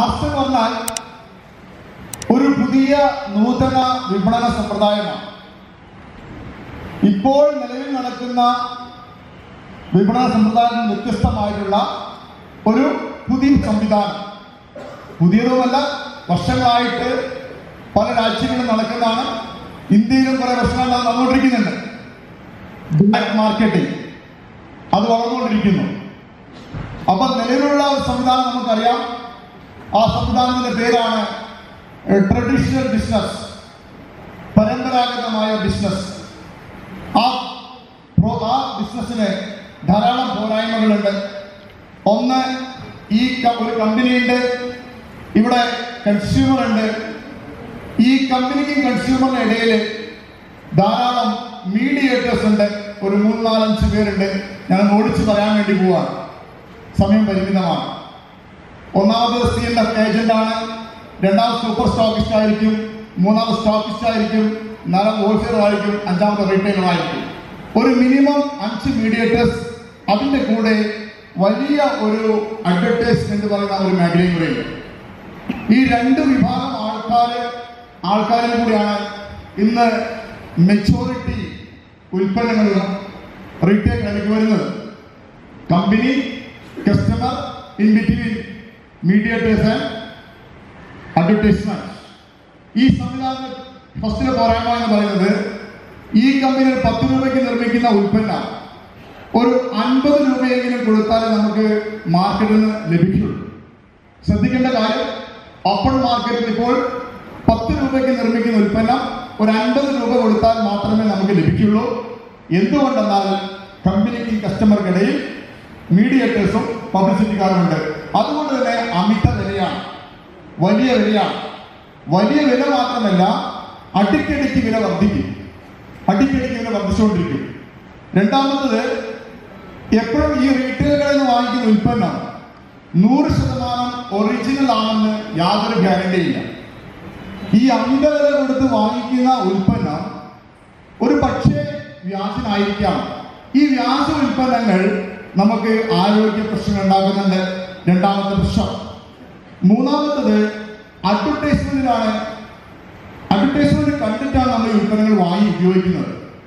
Arts എന്ന് പറഞ്ഞാൽ ഒരു പുതിയ നൂതന വിപണന സമ്പ്രദായമാണ് ഇപ്പോൾ നിലവിൽ നടക്കുന്ന വിപണന സമ്പ്രദായത്തിൽ വ്യത്യസ്തമായിട്ടുള്ള ഒരു പുതിയ സംവിധാനം പുതിയതുമല്ല വർഷങ്ങളായിട്ട് പല രാജ്യങ്ങളിലും നടക്കുന്നതാണ് ഇന്ത്യയിലും കുറെ വർഷങ്ങൾ അത് നടന്നുകൊണ്ടിരിക്കുന്നുണ്ട് ബ്ലാക്ക് മാർക്കറ്റിംഗ് അത് വളർന്നുകൊണ്ടിരിക്കുന്നു അപ്പൊ നിലവിലുള്ള ഒരു സംവിധാനം നമുക്കറിയാം ആ സംവിധാനത്തിന്റെ പേരാണ് ട്രഡീഷണൽ ബിസിനസ് പരമ്പരാഗതമായ ബിസിനസ് ആ പ്രോ- ആ ബിസിനസ്സിന് ധാരാളം പോരായ്മകളുണ്ട് ഒന്ന് ഈ ക- ഒരു കമ്പനിയുണ്ട് ഇവിടെ കൺസ്യൂമർ ഉണ്ട് ഈ കമ്പനിക്കും കൺസ്യൂമറിനും ഇടയിൽ ധാരാളം മീഡിയേറ്റേഴ്സ് ഉണ്ട് ഒരു മൂന്ന് നാലഞ്ച് പേരുണ്ട് ഞാൻ ഓടിച്ച് പറയാൻ വേണ്ടി പോവാണ് സമയം പരിമിതമാണ് ഒന്നാമത് സി എൻ എഫ് ഏജന്റ് ആണ് രണ്ടാമത് സൂപ്പർ സ്റ്റോക്കിസ്റ്റ് ആയിരിക്കും മൂന്നാമത് സ്റ്റോക്കിസ്റ്റ് ആയിരിക്കും നാലാമത് ഹോൾസെയിലർ ആയിരിക്കും അഞ്ചാമത് റീറ്റെയിലർ ആയിരിക്കും ഒരു മിനിമം അഞ്ച് മീഡിയേറ്റേഴ്സ് അതിന്റെ കൂടെ വലിയ ഒരു അഡ്വർടൈസ്മെന്റ് പറയുന്ന ഒരു മേഖലയും കൂടെയുണ്ട് ഈ രണ്ട് വിഭാഗം ആൾക്കാര് ആൾക്കാരും കൂടിയാണ് ഇന്ന് മെച്ചോറിറ്റി ഉൽപ്പന്നങ്ങളും റീറ്റെയിൽ വിലയ്ക്ക് വരുന്നത് company customer in between mediators and advertisement ഈ സംവിധാനം ഫസ്റ്റിലെ പോരായ്മ എന്ന് പറയുന്നത് ഈ കമ്പനി ഒരു പത്ത് രൂപയ്ക്ക് നിർമ്മിക്കുന്ന ഉൽപ്പന്നം ഒരു അൻപത് രൂപയെങ്കിലും കൊടുത്താലേ നമുക്ക് മാർക്കറ്റിൽ നിന്ന് ലഭിക്കുള്ളൂ ശ്രദ്ധിക്കേണ്ട കാര്യം ഓപ്പൺ മാർക്കറ്റിൽ ഇപ്പോൾ പത്ത് രൂപയ്ക്ക് നിർമ്മിക്കുന്ന ഉൽപ്പന്നം ഒരു അൻപത് രൂപ കൊടുത്താൽ മാത്രമേ നമുക്ക് ലഭിക്കുള്ളൂ എന്തുകൊണ്ടെന്നാൽ കമ്പനിക്കും കസ്റ്റമർക്കിടയിൽ മീഡിയേറ്റേഴ്സും പബ്ലിസിറ്റിക്കാരുമുണ്ട് അതുകൊണ്ട് തന്നെ അമിത വിലയാണ് വലിയ വിലയാണ് വലിയ വില മാത്രമല്ല അടിക്കടിക്ക് വില വർദ്ധിക്കും അടിക്കടിക്ക് വില വർദ്ധിച്ചുകൊണ്ടിരിക്കും രണ്ടാമത്തത് എപ്പോഴും ഈ റീറ്റെയിൽ കടയിൽ നിന്ന് വാങ്ങിക്കുന്ന ഉൽപ്പന്നം നൂറ് ശതമാനം ഒറിജിനൽ ആണെന്ന് യാതൊരു ഗ്യാരണ്ടി ഇല്ല ഈ അമിത വില കൊടുത്ത് വാങ്ങിക്കുന്ന ഉൽപ്പന്നം ഒരു പക്ഷേ വ്യാജനായിരിക്കാം ഈ വ്യാജ ഉൽപ്പന്നങ്ങൾ നമുക്ക് ആരോഗ്യ പ്രശ്നങ്ങൾ ഉണ്ടാക്കുന്നുണ്ട് രണ്ടാമത്തെ പ്രശ്നം മൂന്നാമത്തത് അഡ്വർടൈസ്മെന്റിലാണ് അഡ്വർടൈസ്മെന്റ് കണ്ടിട്ടാണ് നമ്മൾ ഈ ഉൽപ്പന്നങ്ങൾ വാങ്ങി ഉപയോഗിക്കുന്നത്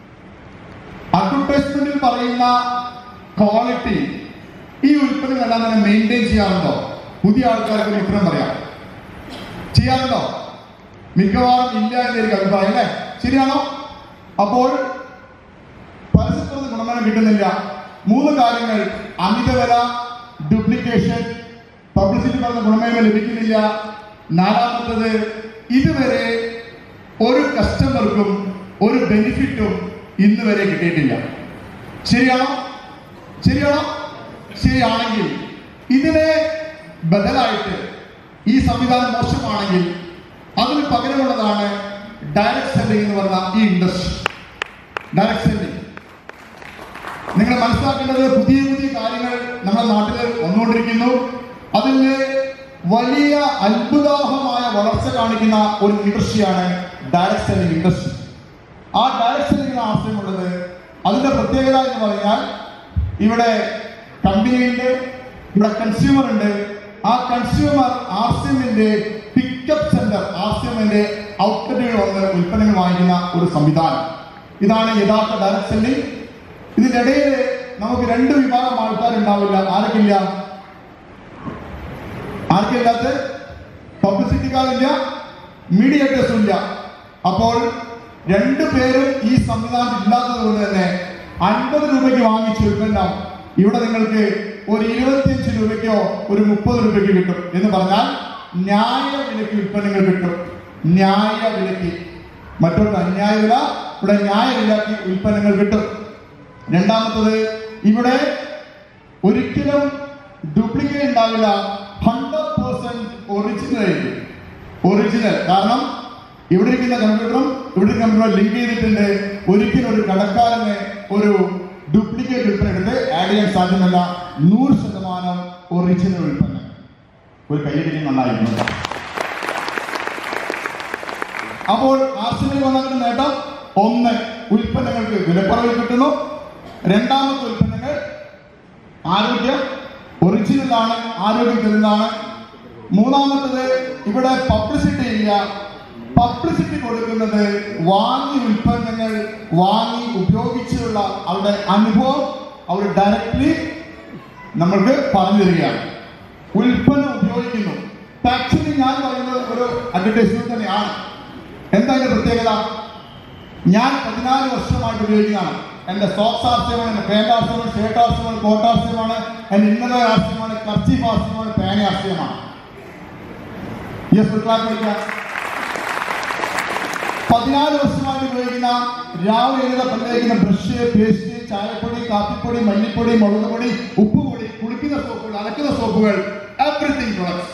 അഡ്വർടൈസ്മെന്റിൽ പറയുന്ന ക്വാളിറ്റി ഈ ഉൽപ്പന്നങ്ങളെല്ലാം തന്നെ മെയിൻറ്റെയിൻ ചെയ്യാറുണ്ടോ പുതിയ ആൾക്കാർക്ക് ഒരു ഉത്തരം പറയാം ചെയ്യാറുണ്ടോ മിക്കവാറും ഇല്ല എന്ന എനിക്ക് അഭിപ്രായം അല്ലേ ശരിയാണോ അപ്പോൾ പരസ്യത്തിന് ഗുണമേന്മ കിട്ടുന്നില്ല മൂന്ന് കാര്യങ്ങൾ അമിത വില ഡ്യൂപ്ലിക്കേഷൻ പബ്ലിസിറ്റി പറഞ്ഞ ഗുണമേന്മ ലഭിക്കുന്നില്ല നാലാമത്തത് ഇതുവരെ ഒരു കസ്റ്റമർക്കും ഒരു ബെനിഫിറ്റും ഇന്ന് വരെ കിട്ടിയിട്ടില്ല ശരിയാണോ ശരിയാണോ ശരിയാണെങ്കിൽ ഇതിനെ ബദലായിട്ട് ഈ സംവിധാനം മോശമാണെങ്കിൽ അതിന് പകരമുള്ളതാണ് ഡയറക്ട് സെല്ലിംഗ് എന്ന് പറഞ്ഞ ഈ ഇൻഡസ്ട്രി ഡയറക്ട് സെല്ലിംഗ് നിങ്ങൾ മനസ്സിലാക്കേണ്ടത് പുതിയ പുതിയ കാര്യങ്ങൾ നമ്മുടെ നാട്ടിൽ വന്നുകൊണ്ടിരിക്കുന്നു അതിൽ വലിയ അത്ഭുതാഹമായ വളർച്ച കാണിക്കുന്ന ഒരു ഇൻഡസ്ട്രിയാണ് ഡയറക്ട് സെല്ലിംഗ് ഇൻഡസ്ട്രി ആ ഡയറക്ട് സെല്ലിംഗിന് ആശ്രയമുള്ളത് അതിന്റെ പ്രത്യേകത എന്ന് പറഞ്ഞാൽ ഇവിടെ കമ്പനിയുണ്ട് ഇവിടെ കൺസ്യൂമർ ഉണ്ട് ആ കൺസ്യൂമർ ആർ സി എമ്മിന്റെ പിക്കപ്പ് സെന്റർ ആർ സി എമ്മിന്റെ ഔട്ട്ലെറ്റുകൾ വന്ന് ഉൽപ്പന്നങ്ങൾ വാങ്ങിക്കുന്ന ഒരു സംവിധാനം ഇതാണ് യഥാർത്ഥ ഡയറക്ട് സെല്ലിംഗ് ഇതിനിടയിൽ നമുക്ക് രണ്ട് വിഭാഗം ആൾക്കാരുണ്ടാവില്ല ആരൊക്കില്ല ആർക്കില്ലാത്ത പബ്ലിസിറ്റിക്കാരില്ല മീഡിയേറ്റേഴ്സും ഇല്ല അപ്പോൾ രണ്ടു പേരും ഈ സംവിധാനം ഇല്ലാത്തത് കൊണ്ട് തന്നെ അൻപത് രൂപയ്ക്ക് വാങ്ങിച്ച ഉൽപ്പന്നം ഇവിടെ നിങ്ങൾക്ക് ഒരു ഇരുപത്തിയഞ്ച് രൂപയ്ക്കോ ഒരു മുപ്പത് രൂപയ്ക്ക് കിട്ടും എന്ന് പറഞ്ഞാൽ ന്യായ വിലയ്ക്ക് ഉൽപ്പന്നങ്ങൾ കിട്ടും ന്യായ വിലയ്ക്ക് മറ്റൊരു അന്യായ വില ഇവിടെ ന്യായ വിലയ്ക്ക് ഉൽപ്പന്നങ്ങൾ കിട്ടും രണ്ടാമത്തത് ഇവിടെ ഒരിക്കലും ഡ്യൂപ്ലിക്കേറ്റ് ഉണ്ടാവില്ല ഹൺഡ്രഡ് പേഴ്സെന്റ് ഒറിജിനൽ ആയിരിക്കും ഒറിജിനൽ കാരണം ഇവിടെ ഇരിക്കുന്ന കമ്പ്യൂട്ടറും ഇവിടെ ഇരിക്കുന്ന കമ്പ്യൂട്ടർ ലിങ്ക് ചെയ്തിട്ടുണ്ട് ഒരിക്കലും ഒരു കടക്കാരന് ഒരു ഡ്യൂപ്ലിക്കേറ്റ് ഉൽപ്പന്നം എടുത്ത് ആഡ് ചെയ്യാൻ സാധ്യമല്ല നൂറ് ശതമാനം ഒറിജിനൽ ഉൽപ്പന്നം ഒരു കയ്യടിക്ക് നന്നായിരുന്നു അപ്പോൾ ആർസിനിൽ വന്നതിന്റെ നേട്ടം ഒന്ന് ഉൽപ്പന്നങ്ങൾക്ക് വിലക്കുറവിൽ കിട്ടുന്നു രണ്ടാമത്തെ ഉൽപ്പന്നങ്ങൾ ആരോഗ്യം ഒറിജിനൽ ആണ് ആരോഗ്യം തരുന്നതാണ് മൂന്നാമത്തത് ഇവിടെ പബ്ലിസിറ്റി ഇല്ല പബ്ലിസിറ്റി കൊടുക്കുന്നത് വാങ്ങി ഉൽപ്പന്നങ്ങൾ വാങ്ങി ഉപയോഗിച്ചുള്ള അവരുടെ അനുഭവം അവർ ഡയറക്ട്ലി നമ്മൾക്ക് പറഞ്ഞു തരികയാണ് ഉൽപ്പന്നം ഉപയോഗിക്കുന്നു ആക്ച്വലി ഞാൻ പറയുന്നത് ഒരു അഡ്വർടൈസ്മെന്റ് തന്നെയാണ് എന്താ അതിന്റെ പ്രത്യേകത ഞാൻ പതിനാല് വർഷമായിട്ട് ഉപയോഗിക്കുന്നതാണ് എന്റെ സോക്സ് ആവശ്യമാണ് എന്റെ പാന്റ് ആവശ്യമാണ് ഷർട്ട് ആവശ്യമാണ് കോട്ട് ആവശ്യമാണ് എന്റെ ഇന്നലെ ആവശ്യമാണ് കർച്ചീഫ് ആവശ്യമാണ് പാന ആവശ്യമാണ് യെസ് ക്ലാസ് പഠിക്കാം പതിനാല് വർഷമായിട്ട് ഉപയോഗിക്കുന്ന രാവിലെ എഴുത പല്ലേക്കുന്ന ബ്രഷ് പേസ്റ്റ് ചായപ്പൊടി കാപ്പിപ്പൊടി മല്ലിപ്പൊടി മുളക് പൊടി ഉപ്പുപൊടി കുളിക്കുന്ന സോപ്പുകൾ അലക്കുന്ന സോപ്പുകൾ എവറിത്തിങ് പ്രൊഡക്ട്സ്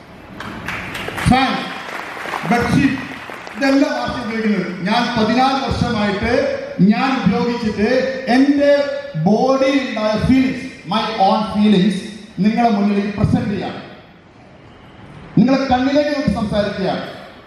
ഫാൻ ബെഡ്ഷീറ്റ് ഇതെല്ലാം ആർക്കും ഉപയോഗിക്കുന്നത് ഞാൻ പതിനാല് വർഷമായിട്ട് ഞാൻ ഉപയോഗിച്ചിട്ട് എൻ്റെ ബോഡിയിൽ ഉണ്ടായ ഫീലിങ്സ് മൈ ഓൺ ഫീലിങ്സ് നിങ്ങളെ മുന്നിൽ പ്രസന്റ് ചെയ്യാം നിങ്ങളെ കണ്ണിലേക്ക് നോക്കി സംസാരിക്കുകയാണ്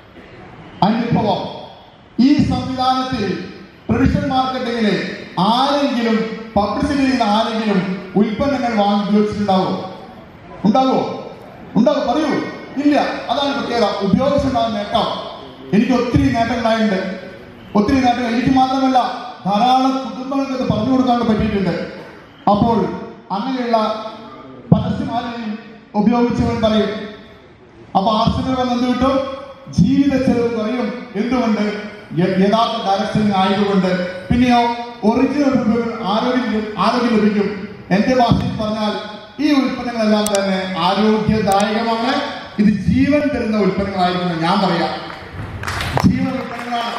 അനുഭവം ഈ സംവിധാനത്തിൽ ട്രഡീഷണൽ മാർക്കറ്റിംഗിൽ ആരെങ്കിലും പബ്ലിസിറ്റി ചെയ്യുന്ന ആരെങ്കിലും ഉൽപ്പന്നങ്ങൾ വാങ്ങി ഉപയോഗിച്ചിട്ടുണ്ടാവോ ഉണ്ടാവോ ഉണ്ടാവോ പറയൂ ഇല്ല അതാണ് പ്രത്യേകത ഉപയോഗിച്ചുണ്ടാകുന്ന നേട്ടം എനിക്ക് ഒത്തിരി നേട്ടങ്ങളായിട്ടുണ്ട് ഒത്തിരി നേട്ടങ്ങൾ എനിക്ക് മാത്രമല്ല ധാരാളം കുടുംബങ്ങൾക്ക് ഇത് പറഞ്ഞു കൊടുക്കാൻ പറ്റിയിട്ടുണ്ട് അപ്പോൾ അങ്ങനെയുള്ള പരസ്യമാരെയും ഉപയോഗിച്ചവൻ പറയും അപ്പൊ ആർസിനൽ വന്ന് എന്ത് കിട്ടും ജീവിത ചെലവ് കുറയും എന്തുകൊണ്ട് യ- യഥാർത്ഥ ഡയറക്ഷൻ ആയതുകൊണ്ട് പിന്നെയോ ഒറിജിനൽ ഉൽപ്പന്നങ്ങൾ ആരോഗ്യം ലഭി- ആരോഗ്യം ലഭിക്കും എന്റെ ഭാഷയിൽ പറഞ്ഞാൽ ഈ ഉൽപ്പന്നങ്ങളെല്ലാം തന്നെ ആരോഗ്യദായകമാണ് ഇത് ജീവൻ തരുന്ന ഉൽപ്പന്നങ്ങളായിരിക്കും ഞാൻ പറയാം ജീവൻ ഉൽപ്പന്നങ്ങളാണ്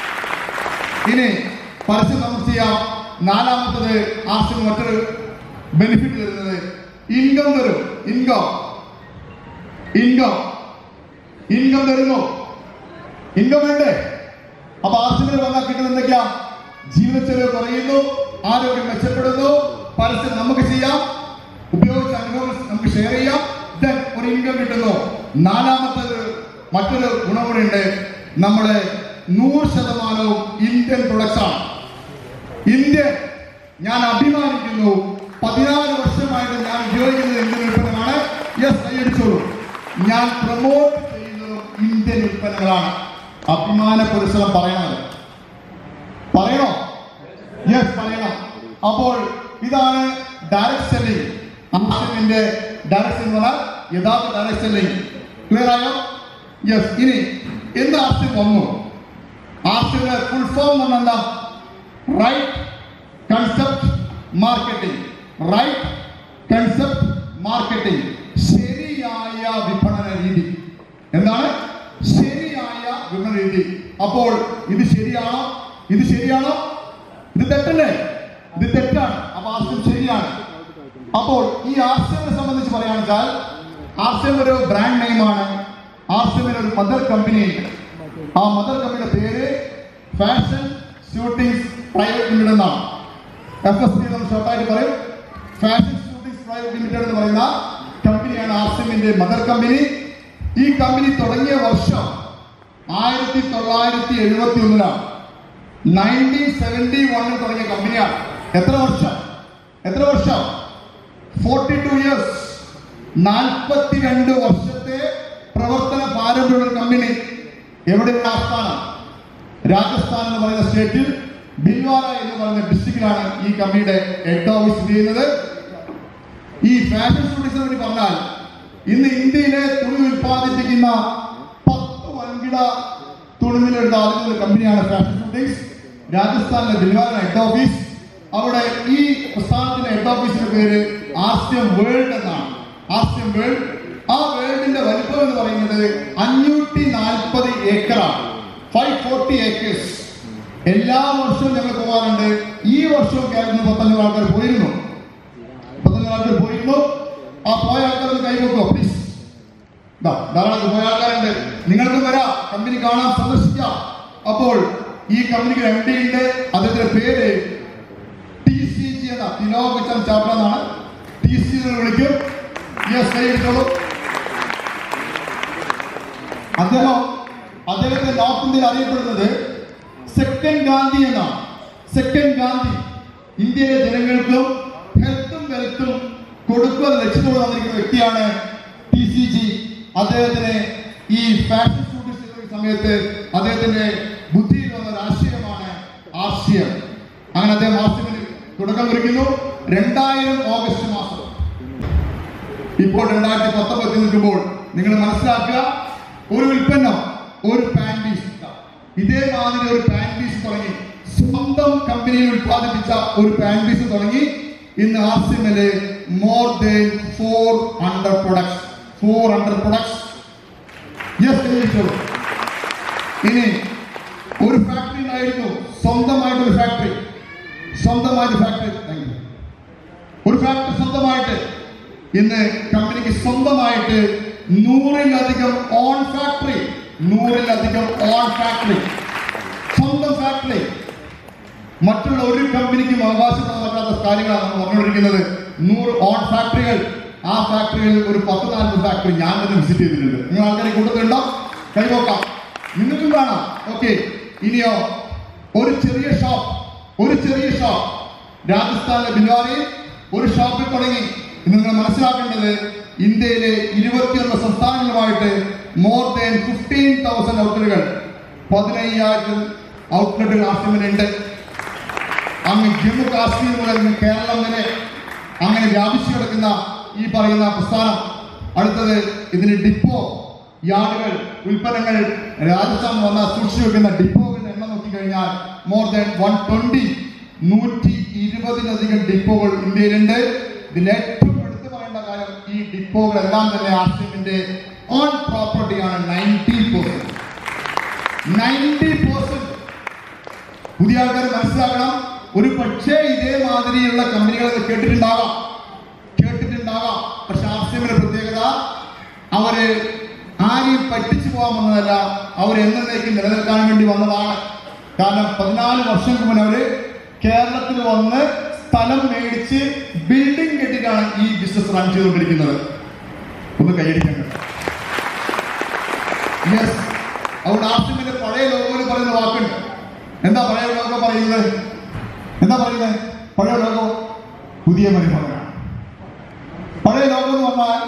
ഇനി പരസ്യം നമുക്ക് ചെയ്യാം നാലാമത്തത് ആർസിന് മറ്റൊരു ബെനിഫിറ്റ് തരുന്നത് ഇൻകം തരും ഇൻകം ഇൻകം ഇൻകം തരുന്നു ഇൻകം വേണ്ടേ അപ്പൊ ആശുപത്രി വന്നാൽ കിട്ടുന്നത് എന്തൊക്കെയാ ജീവിത ചെലവ് കുറയുന്നു ആരോഗ്യം മെച്ചപ്പെടുന്നു പരസ്യം നമുക്ക് ചെയ്യാം ഉപയോഗിച്ച അനുഭവം നമുക്ക് ഷെയർ ചെയ്യാം ദെൻ ഒരു ഇൻകം കിട്ടുന്നു നാലാമത്തത് മറ്റൊരു ഗുണം കൂടി ഉണ്ട് നമ്മുടെ നൂറ് ശതമാനവും ഇന്ത്യൻ പ്രൊഡക്ട്സ് ആണ് ഇന്ത്യൻ ഞാൻ അഭിമാനിക്കുന്നു പതിനാല് വർഷമായിട്ട് ഞാൻ ഉപയോഗിക്കുന്നത് ഇന്ത്യൻ ഉൽപ്പന്നമാണ് യെസ് കൈയടിച്ചോളൂ ഞാൻ പ്രൊമോട്ട് ചെയ്യുന്നതും ഇന്ത്യൻ ഉൽപ്പന്നങ്ങളാണ് അഭിമാന പുരസ്സരം പറയണത് പറയണോ യെസ് പറയണം അപ്പോൾ ഇതാണ് ഡയറക്ട് സെല്ലിംഗ് ആശയത്തിന്റെ ഡയറക്ട് എന്ന് പറഞ്ഞാൽ യഥാർത്ഥ ഡയറക്ട് സെല്ലിംഗ് ക്ലിയർ ആയോ യെസ് ഇനി എന്ത് ആശയം വന്നു ആശയുടെ ഫുൾ ഫോം എന്താ right concept marketing right concept marketing ശരിയായ വിപണന രീതി എന്താണ് ശരിയായ വിപണന രീതി അപ്പോൾ ഇത് ശരിയാണോ ഇത് ശരിയാണോ ഇത് തെറ്റല്ലേ ഇത് തെറ്റാണ് അപ്പൊ ആശയം ശരിയാണ് അപ്പോൾ ഈ ആശയത്തെ സംബന്ധിച്ച് പറയുകയാണെന്ന് വെച്ചാൽ ആശയം ഒരു ബ്രാൻഡ് നെയിമാണ് ആശയമിന് ഒരു മദർ കമ്പനി ഉണ്ട് ആ മദർ കമ്പനിയുടെ പേര് ഫാഷൻ ഷൂട്ടിംഗ്സ് പ്രൈവറ്റ് ലിമിറ്റഡ് എന്നാണ് എഫ് എസ് പി നമ്മൾ ഷോർട്ടായിട്ട് പറയും ഫാഷൻ ഷൂട്ടിംഗ്സ് പ്രൈവറ്റ് ലിമിറ്റഡ് എന്ന് പറയുന്ന കമ്പനിയാണ് ആർസിമിന്റെ മദർ കമ്പനി ഈ കമ്പനി തുടങ്ങിയ വർഷം ആയിരത്തി തൊള്ളായിരത്തി എഴുപത്തി ഒന്നിലാണ് നയൻറ്റീൻ സെവൻറ്റി വണ്ണിൽ തുടങ്ങിയ കമ്പനിയാണ് എത്ര വർഷം എത്ര വർഷം ഫോർട്ടി ടു ഇയേഴ്സ് നാൽപ്പത്തിരണ്ട് വർഷത്തെ പ്രവർത്തന പാരമ്പര്യമുള്ള ഒരു കമ്പനി എവിടെയാണ് ആസ്ഥാനം രാജസ്ഥാൻ എന്ന് പറയുന്ന സ്റ്റേറ്റിൽ ബിൽവാര എന്ന് പറയുന്ന ഡിസ്ട്രിക്റ്റിലാണ് ഈ കമ്പനിയുടെ ഹെഡ് ഓഫീസ് സ്ഥിതി ചെയ്യുന്നത് ഈ ഫാഷൻ സ്റ്റുഡിയോസിനെ പറ്റി പറഞ്ഞാൽ ഇന്ന് ഇന്ത്യയിലെ തുണി ഉൽപ്പാദിപ്പിക്കുന്ന പത്ത് വൻകിട തുണിമില്ലുണ്ട് ആദ്യത്തെ കമ്പനിയാണ് ഫാഷൻ സ്റ്റുഡിയോസ് രാജസ്ഥാനിലെ ബിൽവാര ഹെഡ് ഓഫീസ് അവിടെ ഈ പ്രസ്ഥാനത്തിന്റെ ഹെഡ് ഓഫീസിന്റെ പേര് ആസ്യം വേൾഡ് എന്നാണ് ആസ്യം വേൾഡ് ആ വേൾഡിന്റെ വലിപ്പം എന്ന് പറയുന്നത് അഞ്ഞൂറ്റി നാൽപ്പത് ഏക്കറാണ് ഫൈവ് ഫോർട്ടി ഏക്കേഴ്സ് എല്ലാ വർഷവും ഞങ്ങൾ പോകാറുണ്ട് ഈ വർഷവും കേരളത്തിൽ പത്തഞ്ഞൂറ് ആൾക്കാർ പോയിരുന്നു പത്തഞ്ഞൂറ് ആൾക്കാർ പോയിരുന്നു ആ പോയ ആൾക്കാർ ഒന്ന് കൈവെക്കോ പ്ലീസ് ധാരാളം പോയ ആൾക്കാരുണ്ട് നിങ്ങൾക്ക് വരാം കമ്പനി കാണാൻ സന്ദർശിക്കാം അപ്പോൾ ഈ കമ്പനിക്ക് എം ഡി ഉണ്ട് അദ്ദേഹത്തിന്റെ പേര് ടി സി ജി എന്ന തിലോക് ചന്ദ് ചാപ്ല എന്നാണ് ടി സി എന്ന് വിളിക്കും യെസ് കൈ എടുത്തോളൂ അദ്ദേഹം അദ്ദേഹത്തെ നോർത്ത് ഇന്ത്യയിൽ അറിയപ്പെടുന്നത് സെക്കൻഡ് ഗാന്ധി എന്നാണ് സെക്കൻഡ് ഗാന്ധി ഇന്ത്യയിലെ ജനങ്ങൾക്കും ഹെൽത്തും വെൽത്തും കൊടുക്കുക എന്ന ലക്ഷ്യത്തോടെ വന്നിരിക്കുന്ന വ്യക്തിയാണ് ടി സി ജി അദ്ദേഹത്തിന് ഈ ഫാഷൻ ഷൂട്ട് ചെയ്ത സമയത്ത് അദ്ദേഹത്തിന്റെ ബുദ്ധിയിൽ വന്ന ഒരു ആശയമാണ് ആശയം അങ്ങനെ അദ്ദേഹം ആശയത്തിന് തുടക്കം കുറിക്കുന്നു രണ്ടായിരം ഓഗസ്റ്റ് മാസം ഇപ്പോൾ രണ്ടായിരത്തി പത്തൊമ്പത് നിൽക്കുമ്പോൾ നിങ്ങൾ മനസ്സിലാക്കുക ഒരു ഉൽപ്പന്നം ഒരു പാൻറ്റീസ് ഇതേമാതിരി ഒരു പാൻറ്റീസ് തുടങ്ങി സ്വന്തം കമ്പനിയിൽ ഉത്പാദിപ്പിച്ച ഒരു പാൻറ്റീസ് തുടങ്ങി ഇന്ന് ആർസിഎമ്മില് more than four hundred products four hundred products yes ഇനി ഒരു ഫാക്ടറി ഉണ്ടായിരുന്നു സ്വന്തമായിട്ട് ഒരു ഫാക്ടറി സ്വന്തമായിട്ട് ഫാക്ടറി താങ്ക് യു ഒരു ഫാക്ടറി സ്വന്തമായിട്ട് ഇന്ന് കമ്പനിക്ക് സ്വന്തമായിട്ട് നൂറിലധികം ഓൺ ഫാക്ടറി നൂറിലധികം ഓൺ ഫാക്ടറി സ്വന്തം ഫാക്ടറി മറ്റുള്ള ഒരു കമ്പനിക്കും അവകാശപ്പെടാൻ പറ്റാത്ത കാര്യങ്ങളാണ് നമ്മൾ പറഞ്ഞുകൊണ്ടിരിക്കുന്നത് നൂറ് ഓൺ ഫാക്ടറികൾ ആ ഫാക്ടറികളിൽ ഒരു പത്ത് നാൽപ്പത് ഫാക്ടറി ഞാൻ തന്നെ വിസിറ്റ് ചെയ്തിട്ടുണ്ട് നിങ്ങൾ ആൾക്കാരെ കൂട്ടത്തിലുണ്ടോ കൈവക്കാം നിങ്ങൾക്കും കാണാം ഓക്കെ ഇനിയോ ഒരു ചെറിയ ഷോപ്പ് ഒരു ചെറിയ ഷോപ്പ് രാജസ്ഥാനിലെ ബിൽവാരയിൽ ഒരു ഷോപ്പിൽ തുടങ്ങി ഇന്ന് നിങ്ങൾ മനസ്സിലാക്കേണ്ടത് ഇന്ത്യയിലെ ഇരുപത്തിയൊന്ന് സംസ്ഥാനങ്ങളുമായിട്ട് മോർ ദാൻ ഫിഫ്റ്റീൻ തൗസൻഡ് ഔട്ട്ലെറ്റുകൾ പതിനയ്യായിരം ഔട്ട്ലെറ്റുകൾ ആശ്രമിലുണ്ട് അങ്ങ് ജമ്മു കാശ്മീർ മുതൽ ഇങ്ങ് കേരളം വരെ അങ്ങനെ വ്യാപിച്ചു കിടക്കുന്ന ഈ പറയുന്ന പ്രസ്ഥാനം അടുത്തത് ഇതിന് ഡിപ്പോ യാർഡുകൾ ഉൽപ്പന്നങ്ങൾ രാജസ്ഥാൻ വന്ന സൂക്ഷിച്ചു വെക്കുന്ന ഡിപ്പോകളുടെ എണ്ണം നോക്കിക്കഴിഞ്ഞാൽ മോർ ദാൻ വൺ ട്വന്റി നൂറ്റി ഇരുപതിലധികം ഡിപ്പോകൾ ഇന്ത്യയിലുണ്ട് ഇതിൽ ഏറ്റവും എടുത്തു പറയേണ്ട കാര്യം ഈ ഡിപ്പോകളെല്ലാം തന്നെ ആർസിഎമ്മിന്റെ ഓൺ പ്രോപ്പർട്ടിയാണ് നയൻറ്റി പെർസെന്റ് നയൻറ്റി പെർസെന്റ് പുതിയ ആൾക്കാർ മനസ്സിലാക്കണം ഒരു പക്ഷേ ഇതേമാതിരിയുള്ള കമ്പനികളൊക്കെ കേട്ടിട്ടുണ്ടാകാം കേട്ടിട്ടുണ്ടാകാം പക്ഷെ ആർസിഎമ്മിന്റെ പ്രത്യേകത അവര് ആരെയും പറ്റിച്ചു പോകാൻ വന്നതല്ല അവർ എന്നേക്കും നിലനിൽക്കാൻ വേണ്ടി വന്നതാണ് കാരണം പതിനാല് വർഷം മുമ്പ് അവര് കേരളത്തിൽ വന്ന് സ്ഥലം മേടിച്ച് ബിൽഡിംഗ് കെട്ടിട്ടാണ് ഈ ബിസിനസ് റൺ ചെയ്തുകൊണ്ടിരിക്കുന്നത് ഒന്ന് കൈയടിക്കണ്ട യെസ് അവിടെ ആസിമിന്റെ പഴയ ലോകോയിൽ പറയുന്ന വാക്കുണ്ട് എന്താ പഴയ ലോകം പറയുന്നത് എന്താ പറയുന്നത് പഴയ ലോകം പുതിയ പരിഭവനാണ് പഴയ ലോകം എന്ന് പറഞ്ഞാൽ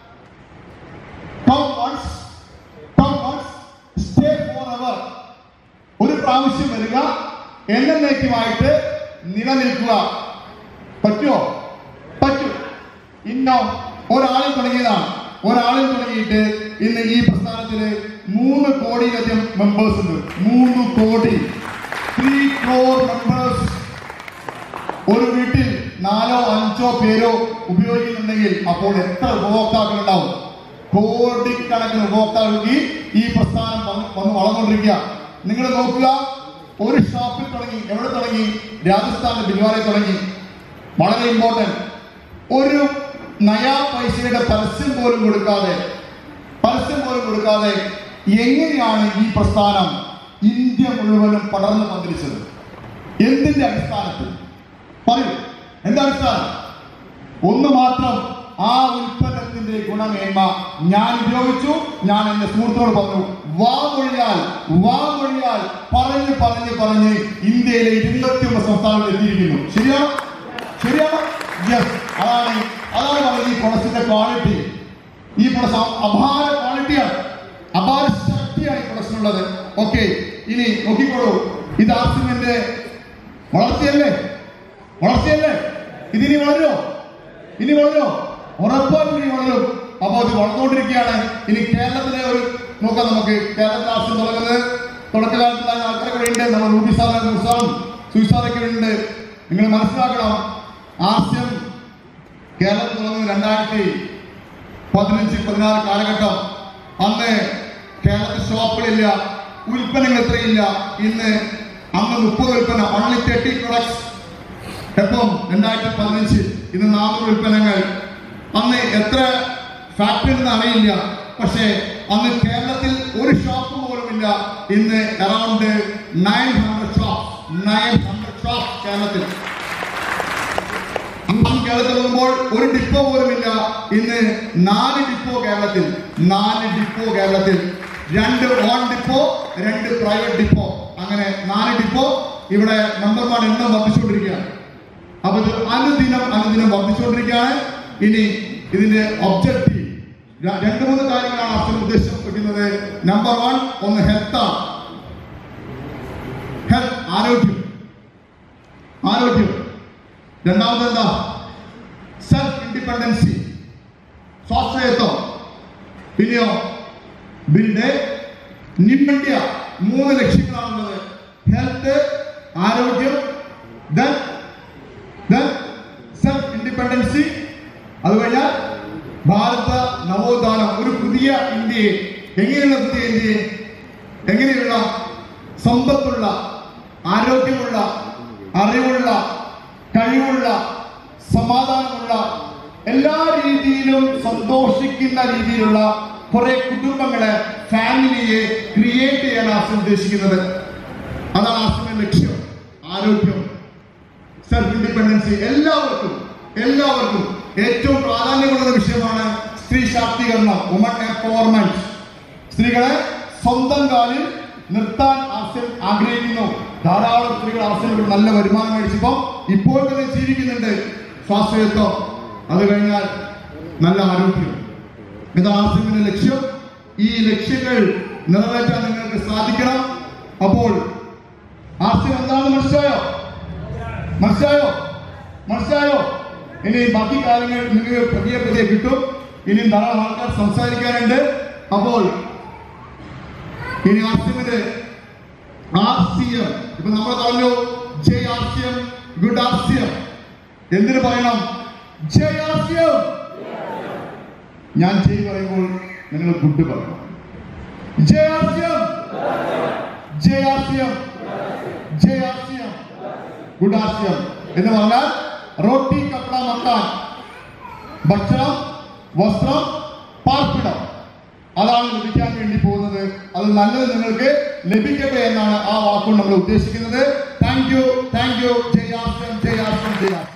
come once, come once, stay forever. ഒരു പ്രാവശ്യം വരിക എന്നേക്കുമായിട്ട് നിലനിൽക്കുക പറ്റുമോ പറ്റും ഇന്നോ ഒരാളിൽ തുടങ്ങിയതാണ് ഒരാളിൽ തുടങ്ങിയിട്ട് ഇന്ന് ഈ പ്രസ്ഥാനത്തിന് മൂന്ന് കോടിയിലധികം മെമ്പേഴ്സ് ഉണ്ട് മൂന്ന് കോടി ത്രീ ക്രോർ മെമ്പേഴ്സ് ഒരു വീട്ടിൽ നാലോ അഞ്ചോ പേരോ ഉപയോഗിക്കുന്നുണ്ടെങ്കിൽ അപ്പോൾ എത്ര ഉപഭോക്താക്കൾ ഉണ്ടാവും കോടിക്കണക്കിന് ഉപഭോക്താക്കൾക്ക് ഈ പ്രസ്ഥാനം വന്ന് വന്ന് വളർന്നുകൊണ്ടിരിക്കുക നിങ്ങൾ നോക്കുക ഒരു ഷോപ്പിൽ തുടങ്ങി എവിടെ തുടങ്ങി രാജസ്ഥാനിലെ ബിൽവാരെ തുടങ്ങി വളരെ ഇമ്പോർട്ടന്റ് ഒരു നയാ പൈസയുടെ പരസ്യം പോലും കൊടുക്കാതെ പരസ്യം പോലും കൊടുക്കാതെ എങ്ങനെയാണ് ഈ പ്രസ്ഥാനം ഇന്ത്യ മുഴുവനും പടർന്നു പന്തിരിച്ചത് എന്തിന്റെ അടിസ്ഥാനത്തിൽ പറയൂ എന്താ അടിസ്ഥാനം ഒന്ന് മാത്രം ആ ഉൽപ്പന്നത്തിന്റെ ഗുണമേന്മ ഞാൻ ഉപയോഗിച്ചു ഞാൻ എന്റെ സുഹൃത്തോട് പറഞ്ഞു വാ മൊഴിയാൽ വാ മൊഴിയാൽ പറഞ്ഞ് പറഞ്ഞ് പറഞ്ഞ് ഇന്ത്യയിലെ ഇരുപത്തിയൊന്ന് സംസ്ഥാനങ്ങളിൽ എത്തിയിരിക്കുന്നു ശരിയാണോ ശരിയാണോ യെസ് അതാണ് അതാണ് പറഞ്ഞത് ഈ പ്രൊഡക്റ്റിന്റെ ക്വാളിറ്റി ഈ പ്രൊഡക്റ്റ് അപാര ക്വാളിറ്റിയാണ് അപാര ശക്തിയാണ് ഈ പ്രൊഡക്റ്റിനുള്ളത് ഓക്കെ ഇനി നോക്കിക്കോളൂ ഇത് ആർസിമെന്റ് വളർച്ചയല്ലേ വളർച്ചയല്ലേ ഇതിനി വളരുമോ ഇനി വളരുമോ ഉറപ്പായിട്ടും ഇനി വളരും അപ്പൊ അത് വളർന്നുകൊണ്ടിരിക്കുകയാണ് ഇനി കേരളത്തിലെ ഒരു നോക്കാം നമുക്ക് കേരളത്തിൽ ആവശ്യം തുടങ്ങുന്നത് തുടക്കകാലത്തുള്ള ആൾക്കാരൊക്കെ ഇവിടെ ഉണ്ട് നമ്മൾ റൂബി സാറ് മുസാം സുയിസാറൊക്കെ ഉണ്ട് നിങ്ങൾ മനസ്സിലാക്കണം ആസ്യം കേരളത്തിൽ തുടങ്ങുന്നത് രണ്ടായിരത്തി പതിനഞ്ച് പതിനാറ് കാലഘട്ടം അന്ന് കേരളത്തിൽ ഷോപ്പുകളില്ല ഉൽപ്പന്നങ്ങൾ ഇത്രയില്ല ഇന്ന് അന്ന് മുപ്പത് ഉൽപ്പന്നം ഓൺലി തേർട്ടി പ്രൊഡക്ട്സ് എപ്പം രണ്ടായിരത്തി പതിനഞ്ച് ഇന്ന് നാനൂറ് ഉൽപ്പന്നങ്ങൾ അന്ന് എത്ര ഫാക്ടറി എന്ന് അറിയില്ല പക്ഷേ അന്ന് കേരളത്തിൽ ഒരു ഷോപ്പ് പോലും ഇല്ല ഇന്ന് around nine hundred shop nine hundred shop കേരളത്തിൽ അന്ന് കേരളത്തിൽ വരുമ്പോൾ ഒരു ഡിപ്പോ പോലും ഇല്ല ഇന്ന് നാല് ഡിപ്പോ കേരളത്തിൽ നാല് ഡിപ്പോ കേരളത്തിൽ രണ്ട് ഓൺ ഡിപ്പോ രണ്ട് പ്രൈവറ്റ് ഡിപ്പോ അങ്ങനെ നാല് ഡിപ്പോ ഇവിടെ മെമ്പർമാർ എണ്ണം വർദ്ധിച്ചുകൊണ്ടിരിക്കുകയാണ് അപ്പൊ ഇത് അനുദിനം അനുദിനം വർദ്ധിച്ചുകൊണ്ടിരിക്കുകയാണ് ഇനി ഇതിന്റെ ഒബ്ജക്റ്റീവ് ര- രണ്ട് മൂന്ന് കാര്യങ്ങളാണ് ആർസിഎം ഉദ്ദേശിക്കുന്നത് നമ്പർ വൺ ഒന്ന് ഹെൽത്താണ് ഹെൽത്ത് ആരോഗ്യം ആരോഗ്യം രണ്ടാമത് എന്താ സെൽഫ് ഇൻഡിപെൻഡൻസി സ്വാശ്രയത്വം പിന്നെയോ ബിൽഡ് നിമ്മണ്യ മൂന്ന് ലക്ഷ്യങ്ങളാണുള്ളത് ഹെൽത്ത് ആരോഗ്യം ദെൻ ദെൻ സെൽഫ് ഇൻഡിപെൻഡൻസി അത് കഴിഞ്ഞാൽ ഭാരത നവോത്ഥാനം ഒരു പുതിയ ഇന്ത്യയെ എങ്ങനെയുള്ള പുതിയ ഇന്ത്യയെ എങ്ങനെയുള്ള സമ്പത്തുള്ള ആരോഗ്യമുള്ള അറിവുള്ള കഴിവുള്ള സമാധാനമുള്ള എല്ലാ രീതിയിലും സന്തോഷിക്കുന്ന രീതിയിലുള്ള കുറെ കുടുംബങ്ങളെ ഫാമിലിയെ ക്രിയേറ്റ് ചെയ്യാൻ ആസം ഉദ്ദേശിക്കുന്നത് അതാണ് ആസിന്റെ ലക്ഷ്യം ആരോഗ്യം സെൽഫ് ഇൻഡിപെൻഡൻസി എല്ലാവർക്കും എല്ലാവർക്കും ഏറ്റവും പ്രാധാന്യമുള്ള വിഷയമാണ് സ്ത്രീ ശാക്തീകരണം വുമൺ എംപവർമെന്റ് സ്ത്രീകളെ സ്വന്തം കാലിൽ നിർത്താൻ ആസ്യം ആഗ്രഹിക്കുന്നു ധാരാളം സ്ത്രീകൾ ആസ്യം നല്ല വരുമാനം മേടിച്ചപ്പോ ഇപ്പോൾ തന്നെ ജീവിക്കുന്നുണ്ട് സ്വാശ്രയത്വം അത് കഴിഞ്ഞാൽ നല്ല ആരോഗ്യം ഇതാണ് ആസ്യമിന്റെ ലക്ഷ്യം ഈ ലക്ഷ്യങ്ങൾ നിറവേറ്റാൻ നിങ്ങൾക്ക് സാധിക്കണം അപ്പോൾ ആസ്യം എന്താണെന്ന് മനസ്സിലായോ മനസ്സിലായോ മനസ്സിലായോ ഇനി ബാക്കി കാര്യങ്ങൾ നിങ്ങൾക്ക് പതിയെ പതിയെ കിട്ടും ഇനി ധാരാളം ആൾക്കാർ സംസാരിക്കാനുണ്ട് അപ്പോൾ ഇനി ആർസിയമിന്റെ ആർ സി എം ഇപ്പൊ നമ്മൾ പറഞ്ഞു ജയ് R C M good R C M എന്തിനു പറയണം ജയ് ആർ സി എം ഞാൻ ജയ് പറയുമ്പോൾ നിങ്ങൾ ഗുഡ് പറയണം ജയ് ആർ സി എം ജയ് ആർ സി എം ജയ് R C M good R C M എന്ന് പറഞ്ഞാൽ റോട്ടി കപ്പട മക്കാൻ ഭക്ഷണം വസ്ത്രം പാർപ്പിടം അതാണ് ലഭിക്കാൻ വേണ്ടി പോകുന്നത് അത് നല്ലത് നിങ്ങൾക്ക് ലഭിക്കട്ടെ എന്നാണ് ആ വാക്കുകൊണ്ട് നമ്മൾ ഉദ്ദേശിക്കുന്നത് താങ്ക് യു താങ്ക് യു ജയാസം ജയാസം ജയാസം